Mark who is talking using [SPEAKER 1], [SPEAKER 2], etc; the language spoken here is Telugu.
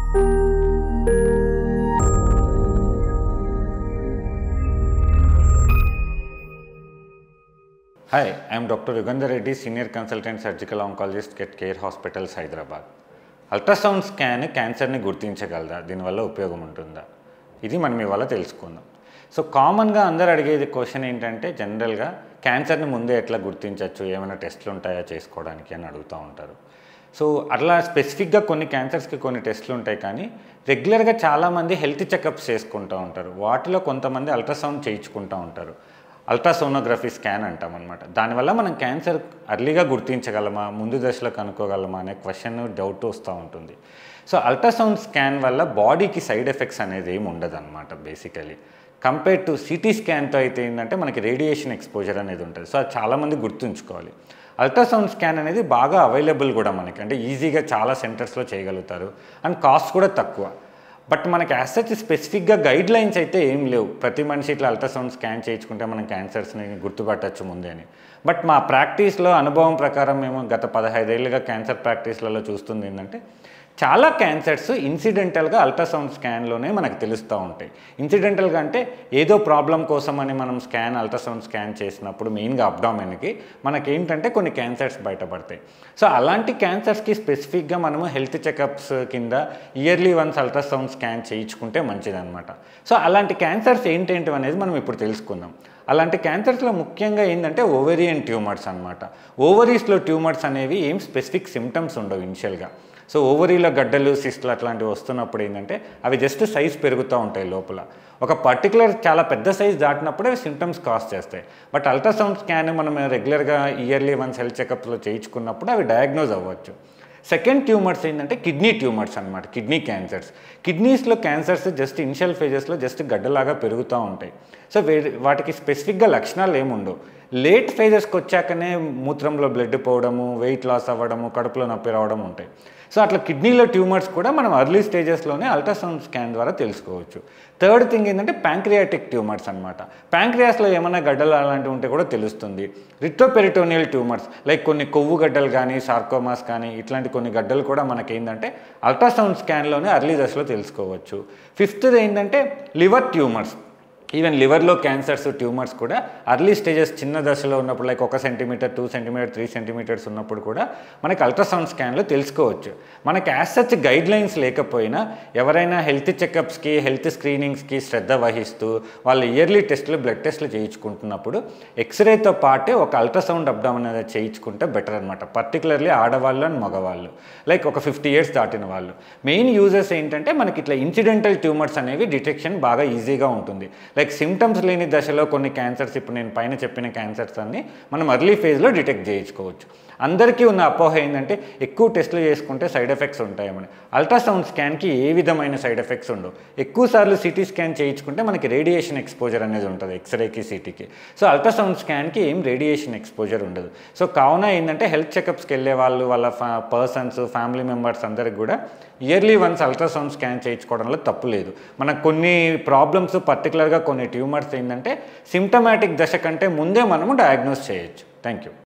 [SPEAKER 1] hi I'm doctor Yugandhar Reddy senior consultant surgical oncologist at Care Hospitals Hyderabad ultrasound scan క్యాన్సర్ని గుర్తించగలదా దీనివల్ల ఉపయోగం ఉంటుందా ఇది మనం ఇవాళ తెలుసుకుందాం సో కామన్గా అందరు అడిగేది క్వశ్చన్ ఏంటంటే జనరల్గా క్యాన్సర్ని ముందే ఎట్లా గుర్తించవచ్చు ఏమైనా టెస్ట్లు ఉంటాయా చేసుకోవడానికి అని అడుగుతూ ఉంటారు సో అట్లా స్పెసిఫిక్గా కొన్ని క్యాన్సర్స్కి కొన్ని టెస్ట్లు ఉంటాయి కానీ రెగ్యులర్గా చాలామంది హెల్త్ చెకప్స్ చేసుకుంటూ ఉంటారు వాటిలో కొంతమంది అల్ట్రాసౌండ్ చేయించుకుంటూ ఉంటారు అల్ట్రాసోనోగ్రఫీ స్కాన్ అంటాం అనమాట దానివల్ల మనం క్యాన్సర్ అర్లీగా గుర్తించగలమా ముందు దశలో కనుక్కోగలమా అనే క్వశ్చన్ డౌట్ వస్తూ ఉంటుంది సో అల్ట్రాసౌండ్ స్కాన్ వల్ల బాడీకి సైడ్ ఎఫెక్ట్స్ అనేది ఏమి ఉండదు అనమాట బేసికలీ కంపేర్ టు సిటీ స్కాన్తో అయితే ఏంటంటే మనకి రేడియేషన్ ఎక్స్పోజర్ అనేది ఉంటుంది సో అది చాలామంది గుర్తుంచుకోవాలి అల్ట్రాసౌండ్ స్కాన్ అనేది బాగా అవైలబుల్ కూడా మనకి అంటే ఈజీగా చాలా సెంటర్స్లో చేయగలుగుతారు అండ్ కాస్ట్ కూడా తక్కువ బట్ మనకి యాసెట్ స్పెసిఫిక్గా గైడ్ లైన్స్ అయితే ఏం లేవు ప్రతి మనిషి ఇట్లా అల్ట్రాసౌండ్ స్కాన్ చేయించుకుంటే మనం క్యాన్సర్స్ని గుర్తుపట్టచ్చు ముందే అని బట్ మా ప్రాక్టీస్లో అనుభవం ప్రకారం మేము గత పదహైదేళ్ళుగా క్యాన్సర్ ప్రాక్టీస్లలో చూస్తుంది ఏంటంటే చాలా క్యాన్సర్స్ ఇన్సిడెంటల్గా అల్ట్రాసౌండ్ స్కాన్లోనే మనకు తెలుస్తూ ఉంటాయి ఇన్సిడెంటల్గా అంటే ఏదో ప్రాబ్లం కోసమని మనం స్కాన్ అల్ట్రాసౌండ్ స్కాన్ చేసినప్పుడు మెయిన్గా అబ్డామెన్కి మనకేంటంటే కొన్ని క్యాన్సర్స్ బయటపడతాయి సో అలాంటి క్యాన్సర్స్కి స్పెసిఫిక్గా మనము హెల్త్ చెకప్స్ కింద ఇయర్లీ వన్స్ అల్ట్రాసౌండ్ స్కాన్ చేయించుకుంటే మంచిదన్నమాట సో అలాంటి క్యాన్సర్స్ ఏంటేంటి అనేది మనం ఇప్పుడు తెలుసుకుందాం అలాంటి క్యాన్సర్స్లో ముఖ్యంగా ఏంటంటే ఓవరియన్ ట్యూమర్స్ అనమాట ఓవరీస్లో ట్యూమర్స్ అనేవి ఏం స్పెసిఫిక్ సిమ్టమ్స్ ఉండవు ఇనిషియల్గా సో ఓవరీలో గడ్డలు సిస్టులు అట్లాంటివి వస్తున్నప్పుడు ఏంటంటే అవి జస్ట్ సైజ్ పెరుగుతూ ఉంటాయి లోపల ఒక పర్టికులర్ చాలా పెద్ద సైజ్ దాటినప్పుడు అవి సిమ్టమ్స్ కాస్ చేస్తాయి బట్ అల్ట్రాసౌండ్ స్కాన్ మనం రెగ్యులర్గా ఇయర్లీ వన్స్ హెల్త్ చెకప్స్లో చేయించుకున్నప్పుడు అవి డయాగ్నోజ్ అవ్వచ్చు సెకండ్ ట్యూమర్స్ ఏంటంటే కిడ్నీ ట్యూమర్స్ అనమాట కిడ్నీ క్యాన్సర్స్ కిడ్నీస్లో క్యాన్సర్స్ జస్ట్ ఇనిషియల్ ఫేజెస్లో జస్ట్ గడ్డలాగా పెరుగుతూ ఉంటాయి సో వే వాటికి స్పెసిఫిక్గా లక్షణాలు ఏముండవు లేట్ ఫేజెస్కి వచ్చాకనే మూత్రంలో బ్లడ్ పోవడము వెయిట్ లాస్ అవ్వడము కడుపులో నొప్పి రావడం ఉంటాయి సో అట్లా కిడ్నీలో ట్యూమర్స్ కూడా మనం అర్లీ స్టేజెస్లోనే అల్ట్రాసౌండ్ స్కాన్ ద్వారా తెలుసుకోవచ్చు థర్డ్ థింగ్ ఏంటంటే ప్యాంక్రియాటిక్ ట్యూమర్స్ అనమాట ప్యాంక్రియాస్లో ఏమైనా గడ్డలు అలాంటివి ఉంటే కూడా తెలుస్తుంది రిట్రోపెరిటోనియల్ ట్యూమర్స్ లైక్ కొన్ని కొవ్వు గడ్డలు కానీ సార్కోమాస్ కానీ ఇట్లాంటి కొన్ని గడ్డలు కూడా మనకి ఏంటంటే అల్ట్రాసౌండ్ స్కాన్లోనే అర్లీ దశలో తెలుసుకోవచ్చు ఫిఫ్త్ది ఏంటంటే లివర్ ట్యూమర్స్ ఈవెన్ లివర్లో క్యాన్సర్స్ ట్యూమర్స్ కూడా అర్లీ స్టేజెస్ చిన్న దశలో ఉన్నప్పుడు లైక్ ఒక centimetre two centimetre three centimetres ఉన్నప్పుడు కూడా మనకి అల్ట్రాసౌండ్ స్కాన్లో తెలుసుకోవచ్చు మనకి యాజ్ సచ్ గైడ్ లైన్స్ లేకపోయినా ఎవరైనా హెల్త్ చెకప్స్కి హెల్త్ స్క్రీనింగ్స్కి శ్రద్ధ వహిస్తూ వాళ్ళ ఇయర్లీ టెస్టులు బ్లడ్ టెస్టులు చేయించుకుంటున్నప్పుడు ఎక్స్రేతో పాటే ఒక అల్ట్రాసౌండ్ అబ్డామన్ అనేది చేయించుకుంటే బెటర్ అనమాట పర్టికులర్లీ ఆడవాళ్ళు అండ్ మగవాళ్ళు లైక్ ఒక ఫిఫ్టీ ఇయర్స్ దాటిన వాళ్ళు మెయిన్ యూజెస్ ఏంటంటే మనకి ఇట్లా ఇన్సిడెంటల్ ట్యూమర్స్ అనేవి డిటెక్షన్ బాగా ఈజీగా ఉంటుంది లైక్ సిమ్టమ్స్ లేని దశలో కొన్ని క్యాన్సర్స్ ఇప్పుడు నేను పైన చెప్పిన క్యాన్సర్స్ అన్ని మనం అర్లీ ఫేజ్లో డిటెక్ట్ చేయించుకోవచ్చు అందరికీ ఉన్న అపోహ ఏంటంటే ఎక్కువ టెస్టులు చేసుకుంటే సైడ్ ఎఫెక్ట్స్ ఉంటాయని అల్ట్రాసౌండ్ స్కాన్కి ఏ విధమైన సైడ్ ఎఫెక్ట్స్ ఉండవు ఎక్కువ సార్లు సిటీ స్కాన్ చేయించుకుంటే మనకి రేడియేషన్ ఎక్స్పోజర్ అనేది ఉంటుంది ఎక్స్రేకి సిటీకి సో అల్ట్రాసౌండ్ స్కాన్కి ఏం రేడియేషన్ ఎక్స్పోజర్ ఉండదు సో కావున ఏంటంటే హెల్త్ చెకప్స్కి వెళ్ళే వాళ్ళు వాళ్ళ పర్సన్స్ ఫ్యామిలీ మెంబర్స్ అందరికి కూడా ఇయర్లీ వన్స్ అల్ట్రాసౌండ్ స్కాన్ చేయించుకోవడంలో తప్పు లేదు మనకు కొన్ని ప్రాబ్లమ్స్ పర్టికులర్గా కొన్ని ట్యూమర్స్ ఏంటంటే సిమ్టమాటిక్ దశ కంటే ముందే మనము డయాగ్నోస్ చేయొచ్చు థ్యాంక్ యూ